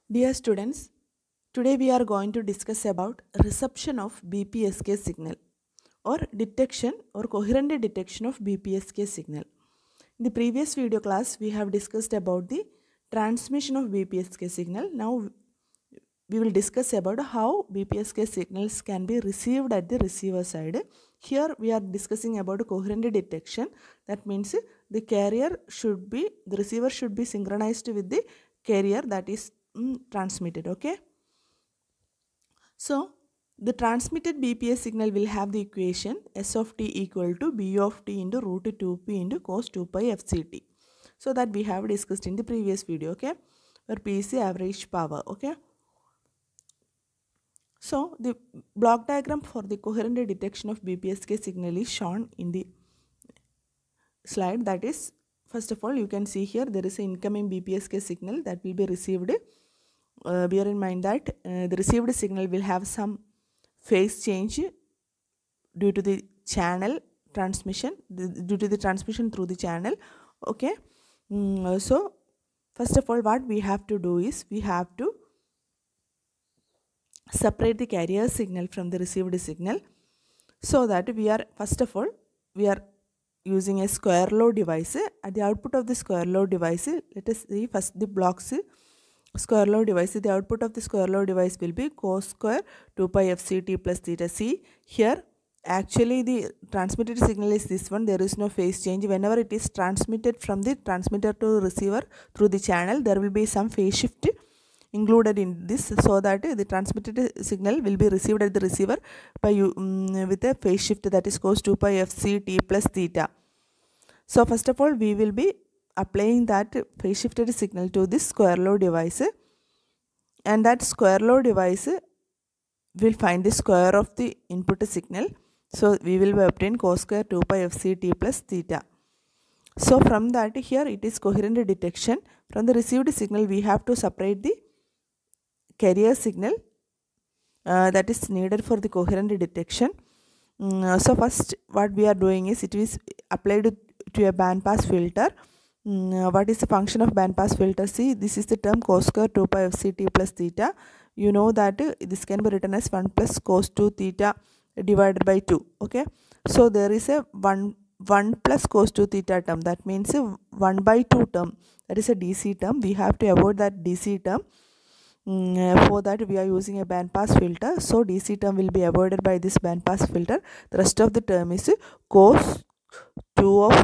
Dear students, today we are going to discuss about reception of BPSK signal or detection or coherent detection of BPSK signal. In the previous video class, we have discussed about the transmission of BPSK signal. Now we will discuss about how BPSK signals can be received at the receiver side. Here we are discussing about coherent detection. That means the carrier should be, the receiver should be synchronized with the carrier that is mm, transmitted. Okay. So the transmitted BPS signal will have the equation S of t equal to B of t into root 2p into cos 2 pi fct. So that we have discussed in the previous video. Okay. Where P is the average power. Okay. So the block diagram for the coherent detection of BPSK signal is shown in the slide. That is, first of all, you can see here there is an incoming BPSK signal that will be received. Uh, bear in mind that uh, the received signal will have some phase change due to the channel transmission, the, due to the transmission through the channel. Okay. Mm, so first of all, what we have to do is we have to separate the carrier signal from the received signal so that we are first of all we are using a square law device at the output of the square law device let us see first the blocks square law device the output of the square law device will be cos square 2 pi fct plus theta c here actually the transmitted signal is this one there is no phase change whenever it is transmitted from the transmitter to receiver through the channel there will be some phase shift included in this so that the transmitted signal will be received at the receiver by um, with a phase shift that is cos 2 pi fc t plus theta. So first of all we will be applying that phase shifted signal to this square law device and that square law device will find the square of the input signal. So we will obtain cos square 2 pi fc t plus theta. So from that here it is coherent detection. From the received signal we have to separate the carrier signal uh, that is needed for the coherent detection. Mm, so first what we are doing is it is applied to a band pass filter. Mm, what is the function of band pass filter? See this is the term cos square 2 pi fct plus theta. You know that uh, this can be written as 1 plus cos 2 theta divided by 2. Okay. So there is a 1 1 plus cos 2 theta term that means 1 by 2 term that is a DC term we have to avoid that DC term mm, for that we are using a band pass filter so DC term will be avoided by this band pass filter the rest of the term is cos 2 of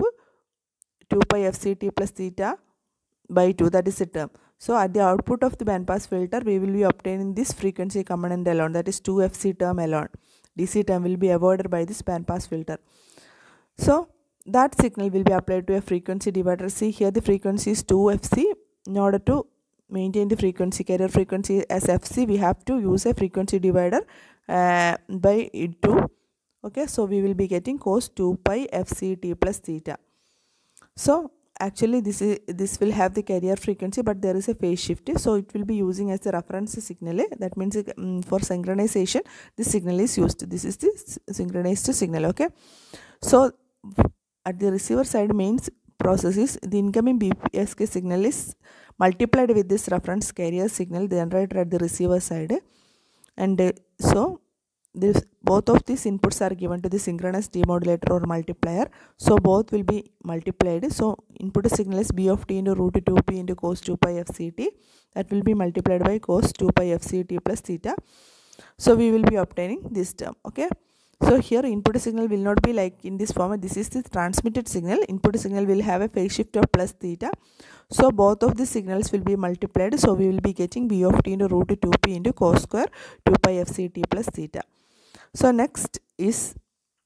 2 pi fct plus theta by 2 that is the term so at the output of the band pass filter we will be obtaining this frequency component alone that is 2 fc term alone DC term will be avoided by this band pass filter so that signal will be applied to a frequency divider. See here the frequency is 2fc. In order to maintain the frequency carrier frequency as fc we have to use a frequency divider uh, by 2. Okay so we will be getting cos 2 pi fct plus theta. So actually this is this will have the carrier frequency but there is a phase shift so it will be using as a reference signal that means um, for synchronization this signal is used this is the synchronized signal okay so at the receiver side means process is the incoming BPSK signal is multiplied with this reference carrier signal generated at the receiver side and uh, so this both of these inputs are given to the synchronous demodulator or multiplier so both will be multiplied so input signal is b of t into root 2p into cos 2 pi fct that will be multiplied by cos 2 pi fct plus theta so we will be obtaining this term okay so here input signal will not be like in this format this is the transmitted signal input signal will have a phase shift of plus theta so both of the signals will be multiplied so we will be getting b of t into root 2p into cos square 2 pi fct plus theta so next is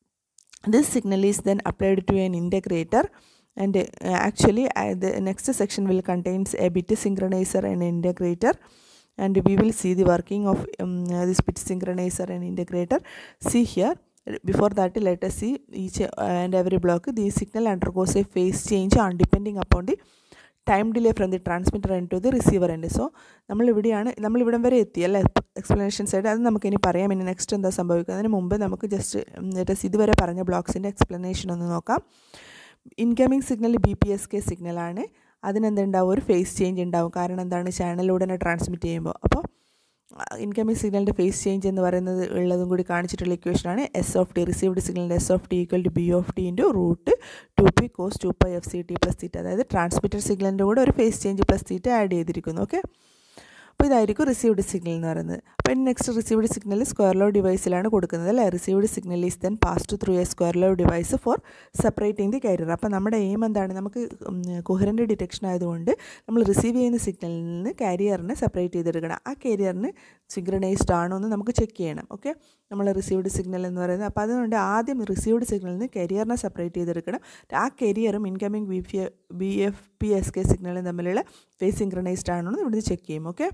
this signal is then applied to an integrator and uh, actually uh, the next section will contains a bit synchronizer and integrator and we will see the working of um, uh, this bit synchronizer and integrator see here before that let us see each and every block the signal undergoes a phase change on depending upon the time delay from the transmitter end to the receiver end so നമ്മളിവിടെയാണ് നമ്മളിവിടം വരെ എത്തി അല്ലേ explanation side അത് നമുക്കിനി പറയാം ഇനി next എന്താ സംഭവിക്കുക അതിന് മുമ്പ് നമുക്ക് ജസ്റ്റ് ലെറ്റസ് ഇതുവരെ പറഞ്ഞ ബ്ലോക്സിൻ്റെ എക്സ്പ്ലനേഷൻ ഒന്ന് നോക്കാം incoming signal B P S K സിഗ്നലാണ് അതിനെന്തുണ്ടാവും ഒരു ഫേസ് ചേഞ്ച് ഉണ്ടാവും കാരണം എന്താണ് ചാനലിലൂടെ തന്നെ ട്രാൻസ്മിറ്റ് ചെയ്യുമ്പോൾ അപ്പോൾ ഇൻകമിങ് സിഗ്നലിൻ്റെ ഫേസ് ചേഞ്ച് എന്ന് പറയുന്നത് ഉള്ളതും കൂടി കാണിച്ചിട്ടുള്ള ഇക്വേഷനാണ് എസ് ഓഫ് ടി റിസീവ്ഡ് സിഗ്നലിൻ്റെ S of T equal to B of T into root two P cos two pi F C T plus theta അതായത് ട്രാൻസ്മിറ്റഡ് സിഗ്നലിൻ്റെ കൂടെ ഒരു phase change plus theta add ചെയ്തിരിക്കുന്നു ഓക്കെ അപ്പോൾ ഇതായിരിക്കും റിസീവ്ഡ് സിഗ്നൽ എന്ന് പറയുന്നത് അപ്പോൾ ഇനി next received signal square law ഡിവൈസിലാണ് കൊടുക്കുന്നത് അല്ലേ received signal is then passed through a square law device for separating the carrier അപ്പോൾ നമ്മുടെ എയിം എന്താണ് നമുക്ക് കുഹരൻ്റെ ഡിറ്റക്ഷൻ ആയതുകൊണ്ട് നമ്മൾ റിസീവ് ചെയ്യുന്ന സിഗ്നലിൽ നിന്ന് കാരിയറിനെ സെപ്പറേറ്റ് ചെയ്തെടുക്കണം ആ കാരിയറിന് സിഗ്നൈസ്ഡ് ആണോ എന്ന് നമുക്ക് ചെക്ക് ചെയ്യണം ഓക്കെ നമ്മൾ റിസീവ്ഡ് സിഗ്നൽ എന്ന് പറയുന്നത് അപ്പോൾ അതുകൊണ്ട് ആദ്യം റിസീവ്ഡ് സിഗ്നലിൽ നിന്ന് കരിയറിനെ സെപ്പറേറ്റ് ചെയ്തെടുക്കണം ആ കരിയറും incoming B P B F P S K സിഗ്നലും തമ്മിലുള്ള ഫേസ് സിങ്ക്രണൈസ്ഡ് ആണോ എന്ന് ഇവിടുന്ന് ചെക്ക് ചെയ്യും okay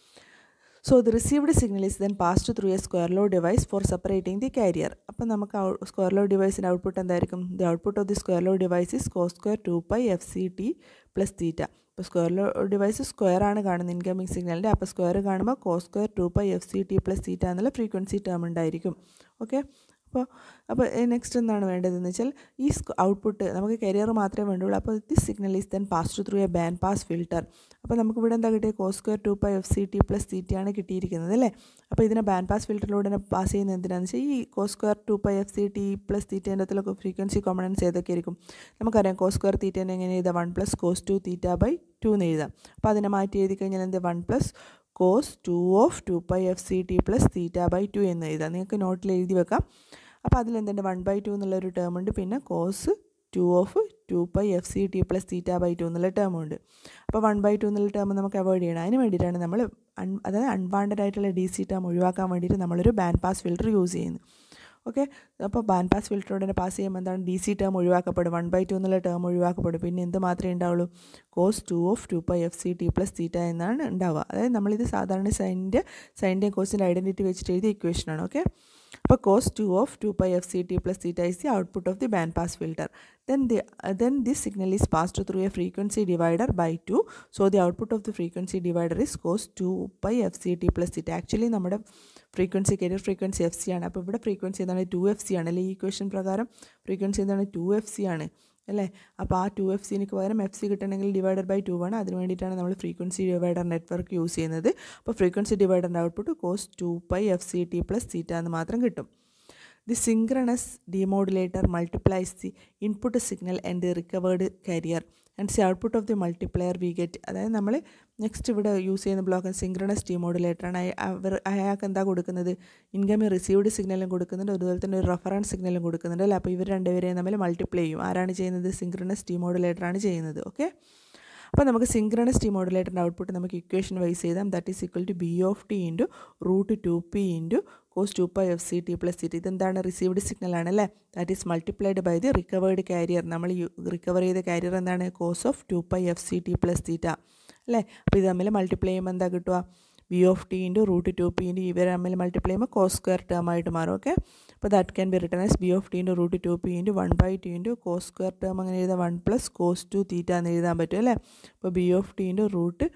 so the received signal is then passed through a square law device for separating the carrier അപ്പം നമുക്ക് സ്ക്വയർ ലോ ഡിവൈസിൻ്റെ ഔട്ട്പുട്ട് എന്തായിരിക്കും the output of the square law device is cos square two pi F C T plus theta ഇപ്പോൾ square law device square ആണ് കാണുന്നത് incoming സിഗ്നലിൻ്റെ അപ്പോൾ സ്ക്വയർ കാണുമ്പോൾ cos square two pi F C T plus theta എന്നുള്ള frequency term ഉണ്ടായിരിക്കും okay അപ്പോൾ അപ്പോൾ നെക്സ്റ്റ് എന്താണ് വേണ്ടതെന്ന് വെച്ചാൽ ഈ ഔട്ട്പുട്ട് നമുക്ക് കരിയർ മാത്രമേ വേണ്ടുള്ളൂ അപ്പോൾ this signal is then pass through a band pass filter അപ്പോൾ നമുക്ക് ഇവിടെ എന്താ കിട്ടിയത് cos square two pi F C T plus തീറ്റയാണ് കിട്ടിയിരിക്കുന്നത് അല്ലേ അപ്പോൾ ഇതിനെ ബാൻഡ് പാസ് ഫിൽറ്ററിലൂടെ തന്നെ പാസ് ചെയ്യുന്നത് എന്തിനാണെന്ന് വെച്ചാൽ ഈ cos square two pi F C T plus തീറ്റേൻ്റെ അകത്തിലൊക്കെ ഫ്രീക്വൻസി കോമ്പണൻസ് ഏതൊക്കെ ആയിരിക്കും നമുക്കറിയാം കോ സ്ക്വയർ തീറ്റേനെ എങ്ങനെ എഴുതാം one plus cos two theta by two എന്ന് എഴുതാം അപ്പോൾ അതിനെ മാറ്റി എഴുതി കഴിഞ്ഞാൽ എന്ത് one plus cos two of two pi F C T plus theta by two എന്ന് എഴുതാം നിങ്ങൾക്ക് നോട്ടിൽ എഴുതി വെക്കാം അപ്പോൾ അതിലെന്തുണ്ട് വൺ ബൈ ടു എന്നുള്ളൊരു ടേം ഉണ്ട് പിന്നെ cos two of two pi F C T plus theta by two എന്നുള്ള ടേം ഉണ്ട് അപ്പോൾ വൺ ബൈ ടു എന്നുള്ള ടേം നമുക്ക് അവോയ്ഡ് ചെയ്യണം അതിന് വേണ്ടിയിട്ടാണ് നമ്മൾ അൺ അതായത് അൺവാണ്ടഡ് ആയിട്ടുള്ള ഡി സി ടേം ഒഴിവാക്കാൻ വേണ്ടിയിട്ട് നമ്മളൊരു ബാൻഡ് പാസ് ഫിൽറ്റർ യൂസ് ചെയ്യുന്നു ഓക്കെ അപ്പോൾ ബാൻഡ് പാസ് ഫിൽറ്ററോടെ പാസ് ചെയ്യുമ്പോൾ എന്താണ് ഡി സി ടേം ഒഴിവാക്കപ്പെടും വൺ ബൈ ടു എന്നുള്ള ടേം ഒഴിവാക്കപ്പെടും പിന്നെ എന്ത് മാത്രമേ ഉണ്ടാവുള്ളൂ cos two of two pi F C T plus theta എന്നാണ് ഉണ്ടാവുക അതായത് നമ്മളിത് സാധാരണ സൈൻ്റെ സൈൻ്റെയും കോസിൻ്റെ ഐഡൻറ്റിറ്റി വെച്ചിട്ട് എഴുതിയ ഇക്വേഷനാണ് ഓക്കെ അപ്പോൾ cos two of two pi F C T plus theta is the output of the band pass filter then the uh, then this signal is passed through a frequency divider by 2 so the output of the frequency divider is cos 2 pi fct plus theta actually നമ്മുടെ frequency carrier frequency F C ആണ് അപ്പോൾ ഇവിടെ frequency എന്താണ് to F C ആണ് അല്ലേ ഈ equation പ്രകാരം frequency എന്താണ് ടു എഫ് സി ആണ് അല്ലേ അപ്പോൾ ആ ടു എഫ് സിന് പകരം എഫ് സി കിട്ടണമെങ്കിൽ ഡിവൈഡഡ് ബൈ ടു ആണ് അതിന് വേണ്ടിയിട്ടാണ് നമ്മൾ ഫ്രീക്വൻസി ഡിവൈഡർ നെറ്റ്വർക്ക് യൂസ് ചെയ്യുന്നത് അപ്പോൾ ഫ്രീക്വൻസി ഡിവൈഡറിൻ്റെ output cos two pi F C T plus theta എന്ന് മാത്രം കിട്ടും the synchronous demodulator multiplies the input signal and the recovered carrier and C output of the multiplier we get അതായത് നമ്മൾ next ഇവിടെ use ചെയ്യുന്ന block synchronous ഡിമോഡുലേറ്ററാണ് അവർ അയാൾക്ക് എന്താ കൊടുക്കുന്നത് ഇൻകമിങ് റിസീവ്ഡ് സിഗ്നലും കൊടുക്കുന്നുണ്ട് അതുപോലെ തന്നെ ഒരു റെഫറൻസ് സിഗ്നലും കൊടുക്കുന്നുണ്ട് അല്ലേ അപ്പോൾ ഇവർ രണ്ടുപേരെയും തമ്മിൽ മൾട്ടിപ്ലൈ ചെയ്യും ആരാണ് ചെയ്യുന്നത് സിങ്ക്രണസ് ഡിമോഡുലേറ്ററാണ് ചെയ്യുന്നത് ഓക്കെ അപ്പോൾ നമുക്ക് സിങ്ക്രണസ് ഡിമോഡുലേറ്ററിൻ്റെ ഔട്ട്പുട്ട് നമുക്ക് ഇക്വേഷൻ വൈസ് ചെയ്താൽ that is equal to B of T into root two P into cos two pi F C T plus C T ഇതെന്താണ് റിസീവ്ഡ് സിഗ്നൽ ആണല്ലേ that is multiplied by the recovered carrier നമ്മൾ recover ചെയ്ത carrier എന്താണ് cos of two pi F C T plus theta അല്ലേ അപ്പോൾ ഇത് തമ്മിൽ multiply ചെയ്യുമ്പോൾ എന്താ കിട്ടുക V of T into root two P into ഇവർ തമ്മിൽ മൾട്ടിപ്ലൈ ചെയ്യുമ്പോൾ കോസ് സ്ക്വയർ ടേം ആയിട്ട് മാറും ഓക്കെ അപ്പോൾ that can be written as B of T into root two P into one by two into cos square term അങ്ങനെ എഴുതാം one plus cos two theta എന്ന് എഴുതാൻ പറ്റും അല്ലേ അപ്പോൾ B of T into root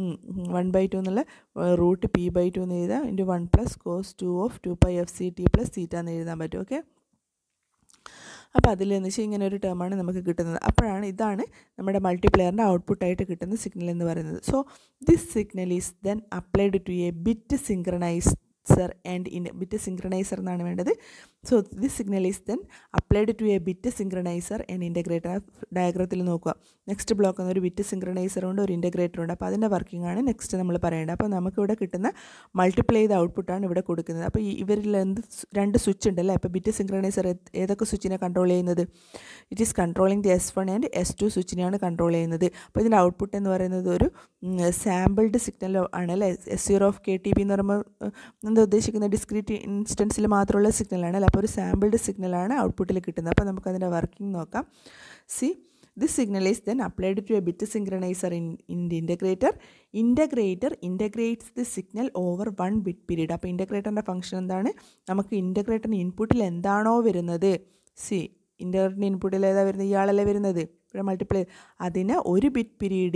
one by two എന്നുള്ള root P by two എന്ന് എഴുതാം into one plus cos two of two pi F C T plus theta എന്ന് എഴുതാൻ പറ്റും ഓക്കെ അപ്പോൾ അതിൽ എന്ന് വെച്ചാൽ ഇങ്ങനെ ഒരു ടേമാണ് നമുക്ക് കിട്ടുന്നത് അപ്പോഴാണ് ഇതാണ് നമ്മുടെ മൾട്ടിപ്ലെയറിൻ്റെ ഔട്ട്പുട്ടായിട്ട് കിട്ടുന്ന സിഗ്നൽ എന്ന് പറയുന്നത് so this signal is then applied to a bit synchroniser and in bit synchroniser എന്നാണ് വേണ്ടത് so this signal is then applied to a bit synchroniser and integrator ഡയഗ്രത്തിൽ നോക്കുക നെക്സ്റ്റ് ബ്ലോക്ക് ഒരു ബിറ്റ് സിങ്ക്രണൈസർ ഉണ്ട് ഒരു integrator ഉണ്ട് അപ്പോൾ അതിൻ്റെ വർക്കിംഗ് ആണ് നെക്സ്റ്റ് നമ്മൾ പറയേണ്ടത് അപ്പോൾ നമുക്കിവിടെ കിട്ടുന്ന മൾട്ടിപ്ലൈ ചെയ്ത ഔട്ട്പുട്ടാണ് ഇവിടെ കൊടുക്കുന്നത് അപ്പോൾ ഈ ഇവരിൽ എന്ത് രണ്ട് സ്വിച്ച് ഉണ്ടല്ലേ അപ്പോൾ ബിറ്റ് സിങ്ക്രണൈസർ ഏതൊക്കെ സ്വിച്ചിനെ കൺട്രോൾ ചെയ്യുന്നത് it is controlling the S one and S two സ്വിച്ചിനെയാണ് കൺട്രോൾ ചെയ്യുന്നത് അപ്പോൾ ഇതിൻ്റെ ഔട്ട്പുട്ട് എന്ന് പറയുന്നത് ഒരു സാമ്പിൾഡ് സിഗ്നൽ ആണ് അല്ലേ S zero of K T B എന്ന് പറയുമ്പോൾ എന്താ ഉദ്ദേശിക്കുന്നത് ഡിസ്ക്രീറ്റ് ഇൻസ്റ്റൻസിൽ മാത്രമുള്ള സിഗ്നലാണ് അല്ലേ അപ്പോൾ ഒരു സാമ്പിൾഡ് സിഗ്നലാണ് ഔട്ട്പുട്ടിൽ കിട്ടുന്നത് അപ്പോൾ നമുക്കതിൻ്റെ വർക്കിംഗ് നോക്കാം see this signal is then applied to a bit synchroniser in in the integrator integrator integrates the signal over one bit period അപ്പോൾ ഇൻ്റഗ്രേറ്ററിൻ്റെ ഫംഗ്ഷൻ എന്താണ് നമുക്ക് ഇൻ്റഗ്രേറ്ററിന് ഇൻപുട്ടിൽ എന്താണോ വരുന്നത് സി ഇൻ്റഗ്രേറ്ററിന് ഇൻപുട്ടിൽ ഏതാ വരുന്നത് ഇയാളല്ലേ വരുന്നത് ഇവിടെ മൾട്ടിപ്ലൈ അതിനെ ഒരു ബിറ്റ് പീരീഡിൽ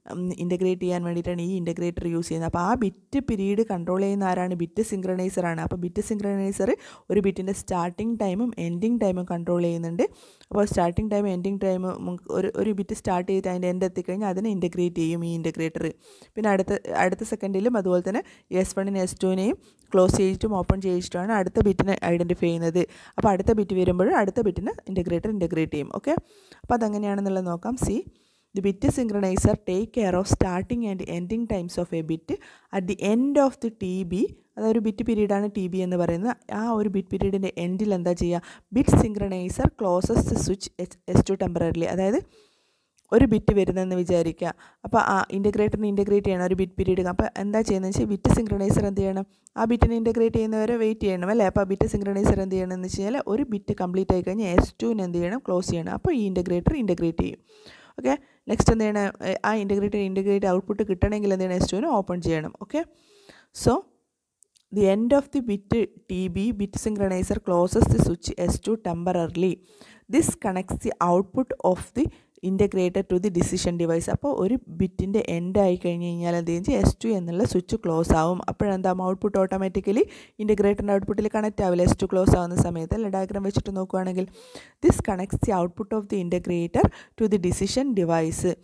ഇൻ്റഗ്രേറ്റ് ചെയ്യാൻ വേണ്ടിയിട്ടാണ് ഈ ഇൻ്റഗ്രേറ്റർ യൂസ് ചെയ്യുന്നത് അപ്പോൾ ആ ബിറ്റ് പീരീഡ് കൺട്രോൾ ചെയ്യുന്ന ആരാണ് ബിറ്റ് സിങ്ക്രണൈസറാണ് അപ്പോൾ ബിറ്റ് സിങ്ക്രണൈസർ ഒരു ബിറ്റിൻ്റെ സ്റ്റാർട്ടിംഗ് ടൈമും എൻഡിങ് ടൈമും കൺട്രോൾ ചെയ്യുന്നുണ്ട് അപ്പോൾ സ്റ്റാർട്ടിംഗ് ടൈം എൻഡിങ് ടൈം ഒരു ഒരു ബിറ്റ് സ്റ്റാർട്ട് ചെയ്ത് അതിൻ്റെ എൻഡ് എത്തിക്കഴിഞ്ഞാൽ അതിനെ ഇൻ്റഗ്രേറ്റ് ചെയ്യും ഈ ഇൻ്റഗ്രേറ്റർ പിന്നെ അടുത്ത അടുത്ത സെക്കൻഡിലും അതുപോലെ തന്നെ എസ് വണ്ണിനെ എസ് ടുവിനെയും ക്ലോസ് ചെയ്തിട്ടും ഓപ്പൺ ചെയ്തിട്ടുമാണ് അടുത്ത ബിറ്റിനെ ഐഡൻറ്റിഫൈ ചെയ്യുന്നത് അപ്പോൾ അടുത്ത ബിറ്റ് വരുമ്പോൾ അടുത്ത ബിറ്റിന് ഇൻ്റഗ്രേറ്റർ ഇൻ്റഗ്രേറ്റ് ചെയ്യും ഓക്കെ അപ്പോൾ അതെങ്ങനെയാണെന്നുള്ളത് നോക്കാം see the bit synchronizer take care of starting and ending times of a bit at the end of the T B അതൊരു ബിറ്റ് പീരീഡാണ് ടി ബി എന്ന് പറയുന്നത് ആ ഒരു ബിറ്റ് പീരീഡിൻ്റെ എൻഡിൽ എന്താ ചെയ്യുക bit synchronizer closes switch S to temporarily അതായത് ഒരു ബിറ്റ് വരുന്നതെന്ന് വിചാരിക്കുക അപ്പോൾ ആ ഇൻ്റഗ്രേറ്ററിന് ഇൻ്റഗ്രേറ്റ് ചെയ്യണം ഒരു ബിറ്റ് പീരീഡ് അപ്പോൾ എന്താ ചെയ്യുന്നത് വെച്ചാൽ ബിറ്റ് സിങ്ക്രണൈസർ എന്ത് ചെയ്യണം ആ ബിറ്റിനെ ഇൻ്റഗ്രേറ്റ് ചെയ്യുന്നവരെ വെയിറ്റ് ചെയ്യണം അല്ലേ അപ്പോൾ ആ ബിറ്റ് സിങ്ക്രണൈസർ എന്ത് ചെയ്യണം എന്ന് വെച്ച് കഴിഞ്ഞാൽ ഒരു ബിറ്റ് കംപ്ലീറ്റ് ആയി കഴിഞ്ഞാൽ എസ് ടുവിന് എന്ത് ചെയ്യണം ക്ലോസ് ചെയ്യണം അപ്പോൾ ഈ ഇൻ്റഗ്രേറ്റർ ഇൻ്റഗ്രേറ്റ് ചെയ്യും ഓക്കെ നെക്സ്റ്റ് എന്ത് ചെയ്യണം ആ ഇൻ്റഗ്രേറ്റർ ഇൻ്റഗ്രേറ്റ് ഔട്ട്പുട്ട് കിട്ടണമെങ്കിൽ എന്ത് ചെയ്യണം എസ് ടുവിന് ഓപ്പൺ ചെയ്യണം okay so the end of the bit TB bit synchronizer closes the switch S2 temporarily. This connects the output of the integrated to the decision device അപ്പോൾ ഒരു ബിറ്റിൻ്റെ end ആയി കഴിഞ്ഞ് കഴിഞ്ഞാൽ എന്ത് ചെയ്യും എസ് ടു എന്നുള്ള സ്വിച്ച് ക്ലോസ് ആവും അപ്പോഴെന്താ ഔട്ട്പുട്ട് ഓട്ടോമാറ്റിക്കലി ഇൻ്റഗ്രേറ്ററിൻ്റെ ഔട്ട്പുട്ടിൽ കണക്റ്റ് ആവില്ല എസ് ടു ക്ലോസ് ആവുന്ന സമയത്ത് അല്ല ഡയഗ്രാം വെച്ചിട്ട് നോക്കുകയാണെങ്കിൽ this connects the output of the integrator to the decision device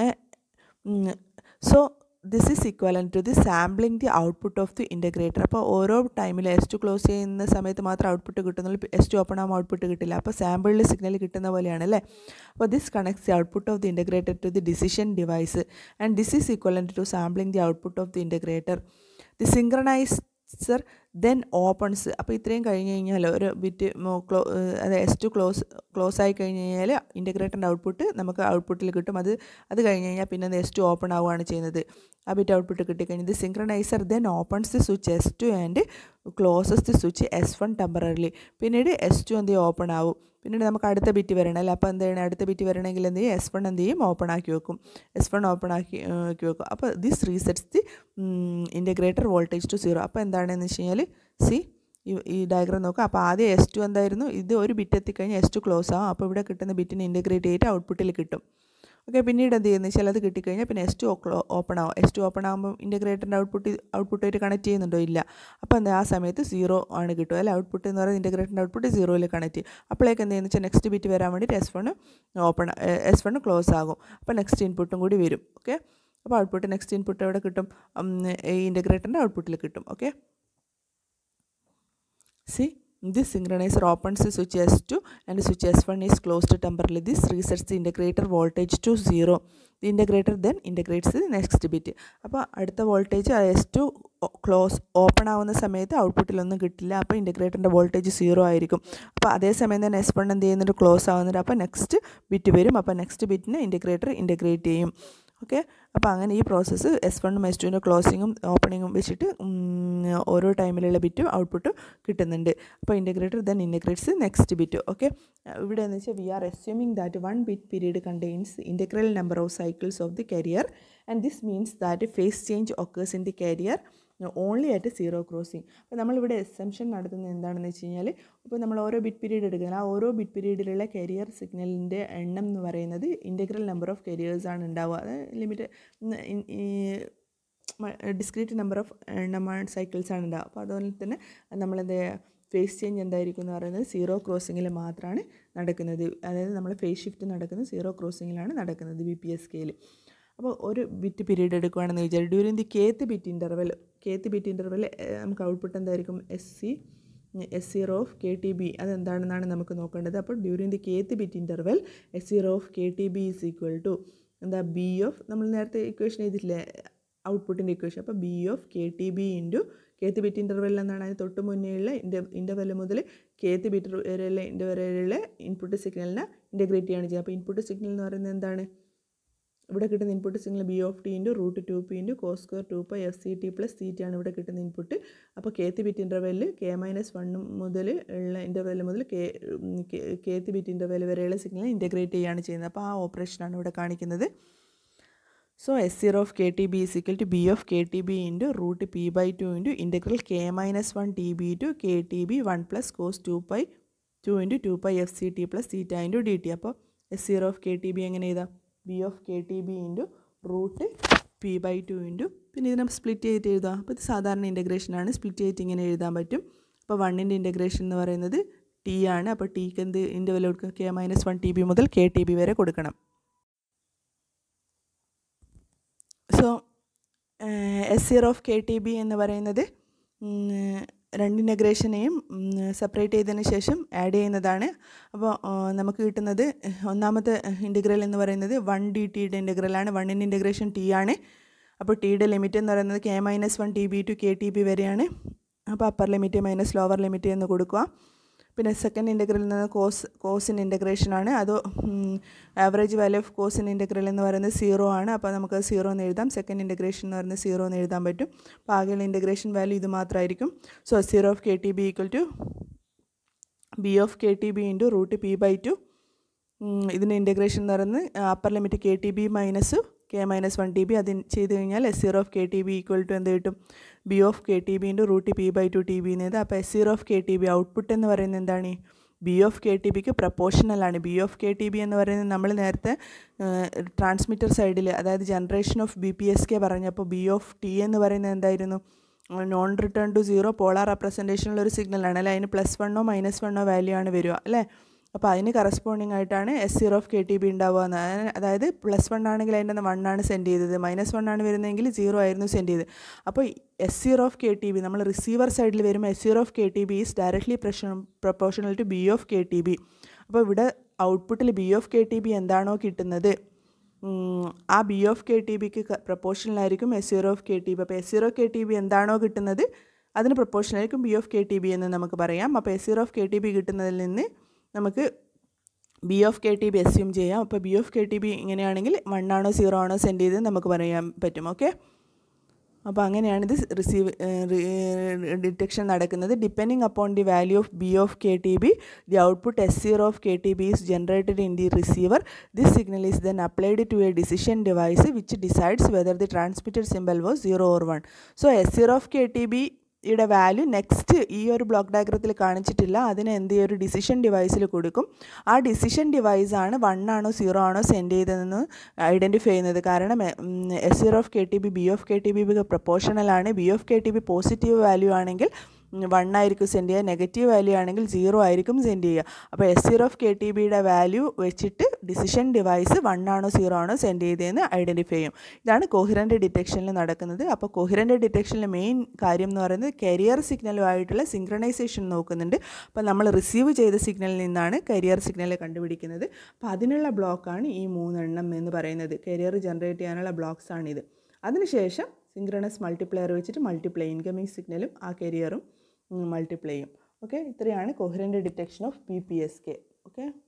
so this is equivalent to the sampling the output of the integrator അപ്പോൾ ഓരോ ടൈമിൽ എസ് ടു ക്ലോസ് ചെയ്യുന്ന സമയത്ത് മാത്രം ഔട്ട്പുട്ട് കിട്ടുന്നുള്ളൂ എസ് ടു ഓപ്പൺ ആകുമ്പോൾ ഔട്ട്പുട്ട് കിട്ടില്ല അപ്പോൾ സാമ്പിളിൽ സിഗ്നൽ കിട്ടുന്ന പോലെയാണ് അല്ലേ അപ്പോൾ this connects the output of the integrator to the decision device and this is equivalent to sampling the output of the integrator the synchronizer then opens അപ്പോൾ ഇത്രയും കഴിഞ്ഞ് കഴിഞ്ഞാൽ ഒരു ബിറ്റ് ക്ലോ അത് എസ് ടു ക്ലോസ് ക്ലോസ് ആയി കഴിഞ്ഞ് കഴിഞ്ഞാൽ ഇൻ്റഗ്രേറ്ററിൻ്റെ output നമുക്ക് ഔട്ട്പുട്ടിൽ കിട്ടും അത് അത് കഴിഞ്ഞ് കഴിഞ്ഞാൽ പിന്നെ എസ് ടു ഓപ്പൺ ആവുകയാണ് ചെയ്യുന്നത് ആ ബിറ്റ് ഔട്ട്പുട്ട് കിട്ടിക്കഴിഞ്ഞത് synchronizer then opens the switch S two and closes the switch S one temporarily പിന്നീട് എസ് ടു എന്ത് ചെയ്യും ഓപ്പൺ ആവും പിന്നീട് നമുക്ക് അടുത്ത ബിറ്റ് വരണം അല്ലേ അപ്പോൾ എന്ത് ചെയ്യണം അടുത്ത ബിറ്റ് വരണമെങ്കിൽ എന്ത് ചെയ്യും എസ് വൺ എന്ത് ചെയ്യും ഓപ്പൺ ആക്കി വെക്കും എസ് വൺ ഓപ്പൺ ആക്കി ആക്കി വെക്കും അപ്പോൾ this resets the integrator voltage to zero അപ്പോൾ എന്താണെന്ന് വെച്ച് കഴിഞ്ഞാൽ സി ഈ ഈ ഡയഗ്രാം നോക്കുക അപ്പോൾ ആദ്യം എസ് ടു എന്തായിരുന്നു ഇത് ഒരു ബിറ്റ് എത്തിക്കഴിഞ്ഞാൽ എസ് ടു ക്ലോസ് ആവും അപ്പോൾ ഇവിടെ കിട്ടുന്ന ബിറ്റിനെ ഇൻ്റഗ്രേറ്റ് ചെയ്തിട്ട് ഔട്ട്പുട്ടിൽ കിട്ടും ഓക്കെ പിന്നീട് എന്ത് ചെയ്യുന്നത് വെച്ചാൽ അത് കിട്ടിക്കഴിഞ്ഞാൽ പിന്നെ എസ് ടു ഓപ്പൺ ആവും എസ് ടു ഓപ്പൺ ആകുമ്പോൾ ഇൻ്റഗ്രേറ്ററിൻ്റെ ഔട്ട്പുട്ട് ഔട്ട്പുട്ടായിട്ട് കണക്ട് ചെയ്യുന്നുണ്ടോ ഇല്ല അപ്പോൾ എന്താ ആ സമയത്ത് സീറോ ആണ് കിട്ടുക അല്ലെ ഔട്ട്പുട്ട് എന്ന് പറയുന്നത് ഇൻ്റഗ്രേറ്ററിൻ്റെ ഔട്ട്പുട്ട് സീറോയിൽ കണക്ട് ചെയ്യും അപ്പോഴേക്ക് എന്ത് ചെയ്യുന്നത് വെച്ചാൽ നെക്സ്റ്റ് ബിറ്റ് വരാൻ വേണ്ടിയിട്ട് S one open S one close ആകും അപ്പോൾ നെക്സ്റ്റ് ഇൻപുട്ടും കൂടി വരും ഓക്കെ അപ്പോൾ ഔട്ട്പുട്ട് നെക്സ്റ്റ് ഇൻപുട്ട് എവിടെ കിട്ടും ഈ ഇൻ്റഗ്രേറ്ററിൻ്റെ ഔട്ട്പുട്ടിൽ കിട്ടും okay see this synchronizer opens the switch S2 and switch S1 is closed temporarily. This resets the integrator voltage to 0. The integrator then integrates the next bit. അപ്പോൾ അടുത്ത voltage S two close open ആവുന്ന സമയത്ത് ഔട്ട്പുട്ടിലൊന്നും കിട്ടില്ല അപ്പോൾ ഇൻ്റഗ്രേറ്ററിൻ്റെ voltage zero ആയിരിക്കും അപ്പോൾ അതേസമയം തന്നെ എസ് വൺ എന്ത് ചെയ്യുന്നുണ്ട് ക്ലോസ് ആവുന്നുണ്ട് അപ്പോൾ നെക്സ്റ്റ് ബിറ്റ് വരും അപ്പോൾ നെക്സ്റ്റ് ബിറ്റിന് ഇൻ്റഗ്രേറ്റർ ഇൻ്റഗ്രേറ്റ് ചെയ്യും ഓക്കെ അപ്പോൾ അങ്ങനെ ഈ പ്രോസസ്സ് എസ് വണ്ണും എസ് ടുവിൻ്റെ ക്ലോസിങ്ങും ഓപ്പണിങ്ങും വെച്ചിട്ട് ഓരോ ടൈമിലുള്ള ബിറ്റും ഔട്ട്പുട്ട് കിട്ടുന്നുണ്ട് അപ്പോൾ integrator then integrates next bit okay ഇവിടെ എന്ന് വെച്ചാൽ we are assuming that one bit period contains integral number of cycles of the carrier and this means that phase change occurs in the carrier only at zero crossing അപ്പോൾ നമ്മളിവിടെ assumption നടത്തുന്നത് എന്താണെന്ന് വെച്ച് കഴിഞ്ഞാൽ ഇപ്പോൾ നമ്മൾ ഓരോ ബിറ്റ് പീരീഡ് എടുക്കുന്നത് ആ ഓരോ ബിറ്റ് പീരീഡിലുള്ള കരിയർ സിഗ്നലിൻ്റെ എണ്ണം എന്ന് പറയുന്നത് ഇൻ്റഗ്രൽ നമ്പർ ഓഫ് കരിയേഴ്സാണ് ഉണ്ടാവുക അത് ലിമിറ്റ് ഡിസ്ക്രീറ്റ് നമ്പർ ഓഫ് എണ്ണം സൈക്കിൾസ് ആണ് ഉണ്ടാവുക അപ്പോൾ അതുപോലെ തന്നെ നമ്മളെന്ത് ഫേസ് ചേഞ്ച് എന്തായിരിക്കും എന്ന് പറയുന്നത് സീറോ ക്രോസിങ്ങിൽ മാത്രമാണ് നടക്കുന്നത് അതായത് നമ്മൾ ഫേസ് ഷിഫ്റ്റ് നടക്കുന്നത് സീറോ ക്രോസിങ്ങിലാണ് നടക്കുന്നത് ബി പി എസ് സ്കെയിൽ അപ്പോൾ ഒരു ബിറ്റ് പീരീഡ് എടുക്കുകയാണെന്ന് വിചാരിച്ചു during the kth bit interval kth bit interval നമുക്ക് ഔട്ട്പുട്ട് എന്തായിരിക്കും S C S zero of K T B അതെന്താണെന്നാണ് നമുക്ക് നോക്കേണ്ടത് അപ്പോൾ during the kth bit interval S zero of K T B is equal to എന്താ B of നമ്മൾ നേരത്തെ equation ചെയ്തിട്ടില്ലേ ഔട്ട്പുട്ടിൻ്റെ ഇക്വേഷൻ അപ്പോൾ B of K T B into kth bit interval എന്നാണ് അതിന് തൊട്ട് മുന്നേയുള്ള ഇൻ്റർ ഇൻ്റർവെൽ മുതൽ കേത്ത് ബിറ്റ് വരെയുള്ള ഇൻ്റർവെല്ലുള്ള ഇൻപുട്ട് സിഗ്നലിനെ ഇൻ്റഗ്രേറ്റ് ചെയ്യുകയാണ് ചെയ്യുക അപ്പോൾ ഇൻപുട്ട് സിഗ്നൽ എന്ന് പറയുന്നത് എന്താണ് ഇവിടെ കിട്ടുന്ന input signal B of T into root two P into cos square two pi F C T plus C T ആണ് ഇവിടെ കിട്ടുന്ന ഇൻപുട്ട് അപ്പോൾ കേത്ത് ബിറ്റ് ഇൻ്റർവെല്ലിൽ കെ മൈനസ് വൺ മുതൽ ഉള്ള ഇൻ്റർവെൽ മുതൽ കെ കേത്ത് ബിറ്റ് ഇൻ്റർവെൽ വരെയുള്ള സിഗ്നൽ ഇൻ്റഗ്രേറ്റ് ചെയ്യുകയാണ് ചെയ്യുന്നത് അപ്പോൾ ആ ഓപ്പറേഷനാണ് ഇവിടെ കാണിക്കുന്നത് so S zero of K T B is equal to B of K T B into root P by two into integral K minus one T B to K T B one plus cos two pi two into two pi F C T plus zeta into D T അപ്പോൾ S zero of K T B എങ്ങനെ എഴുതാം B of K T B into root P by two into പിന്നെ ഇതിനെ split ചെയ്തിട്ട് എഴുതാം അപ്പോൾ ഇത് സാധാരണ ഇൻ്റഗ്രേഷനാണ് സ്പ്ലിറ്റ് ചെയ്തിട്ട് ഇങ്ങനെ എഴുതാൻ പറ്റും അപ്പോൾ വണ്ണിൻ്റെ ഇൻ്റഗ്രേഷൻ എന്ന് പറയുന്നത് ടി ആണ് അപ്പോൾ ടിക്ക് എന്ത് ഇൻ്റർവെൽ കൊടുക്കുക K minus one T B മുതൽ കെ ടി ബി വരെ കൊടുക്കണം so S zero of K T B എന്ന് പറയുന്നത് രണ്ട് ഇൻ്റഗ്രേഷനെയും സെപ്പറേറ്റ് ചെയ്തതിന് ശേഷം ആഡ് ചെയ്യുന്നതാണ് അപ്പോൾ നമുക്ക് കിട്ടുന്നത് ഒന്നാമത്തെ ഇൻ്റഗ്രൽ എന്ന് പറയുന്നത് വൺ ഡി ടിയുടെ ഇൻ്റഗ്രലാണ് വണ്ണിൻ്റെ ഇൻ്റഗ്രേഷൻ ടി ആണ് അപ്പോൾ ടിയുടെ ലിമിറ്റ് എന്ന് പറയുന്നത് K minus one T B to K T B വരെയാണ് അപ്പോൾ upper limit minus lower limit എന്ന് കൊടുക്കുക പിന്നെ സെക്കൻഡ് ഇൻ്റഗ്രലിൽ നിന്ന് കോസ് കോസിൻ ഇൻ്റഗ്രേഷൻ ആണ് അത് average value of cosine integral എന്ന് പറയുന്നത് സീറോ ആണ് അപ്പോൾ നമുക്ക് സീറോ എന്ന് എഴുതാം സെക്കൻഡ് ഇൻ്റഗ്രേഷൻ എന്ന് പറയുന്നത് സീറോ എന്ന് എഴുതാൻ പറ്റും അപ്പോൾ ആകെയുള്ള ഇൻ്റഗ്രേഷൻ വാല്യൂ ഇത് മാത്രമായിരിക്കും so zero of K T B equal to B of K T B into root P by two ഇതിൻ്റെ ഇൻ്റഗ്രേഷൻ എന്ന് പറയുന്നത് upper limit K T B minus K minus one T B അത് ചെയ്ത് കഴിഞ്ഞാൽ S zero of K T B equal to എന്ത് കിട്ടും B of K T B into root P by two T B എന്നത് അപ്പോൾ S zero of K T B output എന്ന് പറയുന്നത് എന്താണ് ബി ഓഫ് കെ ടി ബിക്ക് പ്രപ്പോർഷണലാണ് B of K T B എന്ന് പറയുന്നത് നമ്മൾ നേരത്തെ ട്രാൻസ്മിറ്റർ സൈഡിൽ അതായത് generation of B P S K പറഞ്ഞപ്പോൾ ബി ഓഫ് ടി എന്ന് പറയുന്നത് എന്തായിരുന്നു non return to zero polar റെപ്രസെൻറ്റേഷനുള്ള ഒരു സിഗ്നലാണ് അല്ലേ അതിന് പ്ലസ് വണ്ണോ മൈനസ് വണ്ണോ വാല്യൂ ആണ് വരിക അല്ലേ അപ്പോൾ അതിന് കറസ്പോണ്ടിങ് ആയിട്ടാണ് S zero of K T B ഉണ്ടാവുക എന്ന് അതായത് പ്ലസ് വൺ ആണെങ്കിൽ അതിൻ്റെ വൺ ആണ് സെൻഡ് ചെയ്തത് മൈനസ് വൺ ആണ് വരുന്നതെങ്കിൽ സീറോ ആയിരുന്നു സെൻഡ് ചെയ്തത് അപ്പോൾ S zero of K T B നമ്മൾ റിസീവർ സൈഡിൽ വരുമ്പോൾ S zero of K T B is directly proportional to B of K T B അപ്പോൾ ഇവിടെ ഔട്ട്പുട്ടിൽ B of K T B എന്താണോ കിട്ടുന്നത് ആ ബി ഓഫ് കെ ടി ബിക്ക് പ്രപ്പോർഷണലായിരിക്കും S zero of K T B അപ്പോൾ S zero K T B എന്താണോ കിട്ടുന്നത് അതിന് പ്രപ്പോർഷണലായിരിക്കും B of K T B എന്ന് നമുക്ക് പറയാം അപ്പോൾ S zero of K T B കിട്ടുന്നതിൽ നിന്ന് നമുക്ക് B of K T B assume ചെയ്യാം അപ്പോൾ B of K T B ഇങ്ങനെയാണെങ്കിൽ വൺ ആണോ സീറോ ആണോ സെൻഡ് ചെയ്ത് നമുക്ക് പറയാൻ പറ്റും ഓക്കെ അപ്പോൾ അങ്ങനെയാണ് ഇത് റിസീവ് ഡിറ്റക്ഷൻ നടക്കുന്നത് depending upon the value of B of K T B the output S zero of K T B is generated in the receiver this signal is then applied to A decision device which decides whether the transmitted symbol was zero or one so S zero of K T B യുടെ value next ഈ ഒരു block ഡയഗ്രത്തിൽ കാണിച്ചിട്ടില്ല അതിന് എന്ത് ചെയ്യും ഒരു decision ഡിവൈസിൽ കൊടുക്കും ആ ഡിസിഷൻ ഡിവൈസാണ് വൺ ആണോ സീറോ ആണോ സെൻഡ് ചെയ്തതെന്ന് ഐഡൻറ്റിഫൈ ചെയ്യുന്നത് കാരണം S zero of K T B B of K T B പ്രൊപ്പോർഷണലാണ് B of K T B positive value ആണെങ്കിൽ വൺ ആയിരിക്കും സെൻഡ് ചെയ്യുക നെഗറ്റീവ് വാല്യൂ ആണെങ്കിൽ സീറോ ആയിരിക്കും സെൻഡ് ചെയ്യുക അപ്പോൾ S zero of K T ബിയുടെ വാല്യൂ വെച്ചിട്ട് ഡിസിഷൻ ഡിവൈസ് വൺ ആണോ സീറോ ആണോ സെൻഡ് ചെയ്തതെന്ന് ഐഡൻറ്റിഫൈ ചെയ്യും ഇതാണ് കോഹിറൻ്റ് ഡിറ്റക്ഷനിൽ നടക്കുന്നത് അപ്പോൾ കോഹിറൻ്റ് ഡിറ്റക്ഷനിലെ മെയിൻ കാര്യം എന്ന് പറയുന്നത് കരിയർ സിഗ്നലുമായിട്ടുള്ള സിങ്ക്രണൈസേഷൻ നോക്കുന്നുണ്ട് അപ്പോൾ നമ്മൾ റിസീവ് ചെയ്ത സിഗ്നലിൽ നിന്നാണ് കരിയർ സിഗ്നൽ കണ്ടുപിടിക്കുന്നത് അപ്പോൾ അതിനുള്ള ബ്ലോക്കാണ് ഈ മൂന്നെണ്ണം എന്ന് പറയുന്നത് കരിയർ ജനറേറ്റ് ചെയ്യാനുള്ള ബ്ലോക്സാണിത് അതിനുശേഷം സിങ്ക്രണസ് മൾട്ടിപ്ലെയർ വെച്ചിട്ട് മൾട്ടിപ്ലൈ ഇൻകമിങ് സിഗ്നലും ആ കരിയറും മൾട്ടിപ്ലൈ ചെയ്യും ഓക്കെ ഇത്രയാണ് coherent detection of P P S K okay